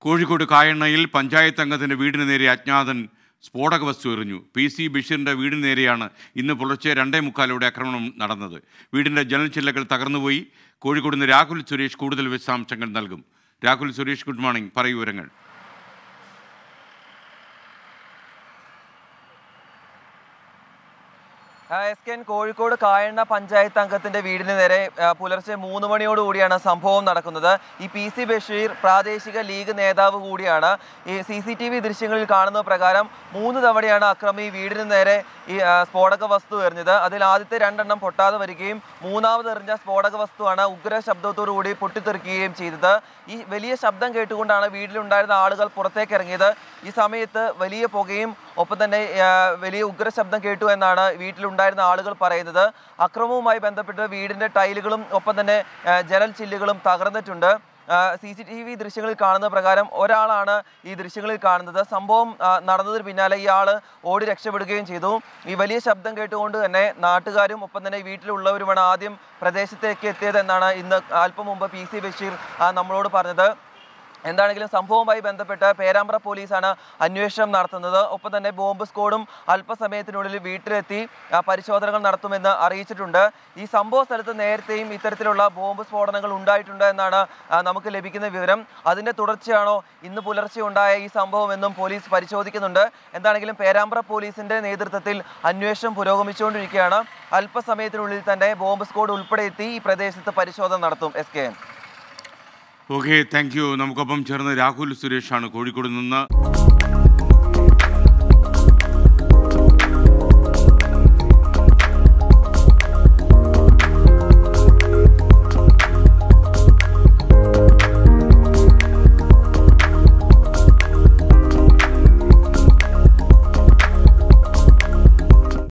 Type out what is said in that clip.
കോഴിക്കോട് കായണ്ണയിൽ പഞ്ചായത്ത് അംഗത്തിന്റെ വീടിന് നേരെ അജ്ഞാതൻ സ്ഫോടക വസ്തു എറിഞ്ഞു പി സി ബഷീറിന്റെ വീടിന് നേരെയാണ് ഇന്ന് പുലർച്ചെ രണ്ടേ മുക്കാലോടെ ആക്രമണം നടന്നത് വീടിന്റെ ജനൽ ചില്ലകൾ തകർന്നുപോയി കോഴിക്കോട് നിന്ന് രാഹുൽ സുരേഷ് കൂടുതൽ വിശദാംശങ്ങൾ നൽകും രാഹുൽ സുരേഷ് ഗുഡ് മോർണിംഗ് പറയൂ വിവരങ്ങൾ ആ, S K N Kozhikode Kayanna panchayat അംഗത്തിന്റെ വീടിന് നേരെ ആ, പുലർച്ചെ മൂന്ന് മണിയോടുകൂടിയാണ് സംഭവം നടക്കുന്നത് ഈ പി സി ബഷീർ പ്രാദേശിക ലീഗ് നേതാവ് കൂടിയാണ് ഈ സി സി ടി വി ദൃശ്യങ്ങളിൽ കാണുന്ന പ്രകാരം മൂന്ന് തവണയാണ് അക്രമി വീടിന് നേരെ ഈ ആ, സ്ഫോടക വസ്തു എറിഞ്ഞത് അതിൽ ആദ്യത്തെ രണ്ടെണ്ണം പൊട്ടാതെ വരികയും മൂന്നാമത് എറിഞ്ഞ സ്ഫോടക വസ്തുവാണ് ഉഗ്ര ശബ്ദത്തോടു കൂടി പൊട്ടിത്തെറിക്കുകയും ചെയ്തത് ഈ വലിയ ശബ്ദം കേട്ടുകൊണ്ടാണ് വീട്ടിലുണ്ടായിരുന്ന ആളുകൾ പുറത്തേക്ക് ഇറങ്ങിയത് ഈ സമയത്ത് വലിയ പുകയും ഒപ്പം തന്നെ ആ, വലിയ ഉഗ്ര ശബ്ദം കേട്ടു എന്നാണ് വീട്ടിലുണ്ടായിരുന്ന ആളുകൾ പറയുന്നത് അക്രമവുമായി ബന്ധപ്പെട്ട് വീടിന്റെ ടൈലുകളും ഒപ്പം തന്നെ ആ, ജനൽ ചില്ലുകളും തകർന്നിട്ടുണ്ട് സി സി ടി വി ദൃശ്യങ്ങളിൽ കാണുന്ന പ്രകാരം ഒരാളാണ് ഈ ദൃശ്യങ്ങളിൽ കാണുന്നത് സംഭവം ആ, നടന്നതിന് പിന്നാലെ ഇയാൾ ഓടി രക്ഷപ്പെടുകയും ചെയ്തു ഈ വലിയ ശബ്ദം കേട്ടുകൊണ്ട് തന്നെ നാട്ടുകാരും ഒപ്പം തന്നെ വീട്ടിലുള്ളവരുമാണ് ആദ്യം പ്രദേശത്തേക്ക് എത്തിയത് എന്നാണ് ഇന്ന് അല്പം മുമ്പ് പി സി ബഷീർ ആ, നമ്മളോട് പറഞ്ഞത് എന്താണെങ്കിലും സംഭവവുമായി ബന്ധപ്പെട്ട് പേരാമ്പ്ര പോലീസാണ് അന്വേഷണം നടത്തുന്നത് ഒപ്പം തന്നെ ബോംബ് സ്ക്വാഡും അല്പസമയത്തിനുള്ളിൽ വീട്ടിലെത്തി ആ, പരിശോധനകൾ നടത്തുമെന്ന് അറിയിച്ചിട്ടുണ്ട് ഈ സംഭവ സ്ഥലത്ത് നേരത്തെയും ഇത്തരത്തിലുള്ള ബോംബ് സ്ഫോടനങ്ങൾ ഉണ്ടായിട്ടുണ്ട് എന്നാണ് ആ, നമുക്ക് ലഭിക്കുന്ന വിവരം അതിന്റെ തുടർച്ചയാണോ ഇന്ന് പുലർച്ചെ ഉണ്ടായ ഈ സംഭവം എന്നും പോലീസ് പരിശോധിക്കുന്നുണ്ട് എന്താണെങ്കിലും പേരാമ്പ്ര പോലീസിന്റെ നേതൃത്വത്തിൽ അന്വേഷണം പുരോഗമിച്ചുകൊണ്ടിരിക്കുകയാണ് അല്പസമയത്തിനുള്ളിൽ തന്നെ ബോംബ് സ്ക്വാഡ് ഉൾപ്പെടെ എത്തി ഈ പ്രദേശത്ത് പരിശോധന നടത്തും S K N okay thank you നമുക്കൊപ്പം ചേർന്ന് രാഹുൽ സുരേഷാണ് കോഴിക്കോട് നിന്ന്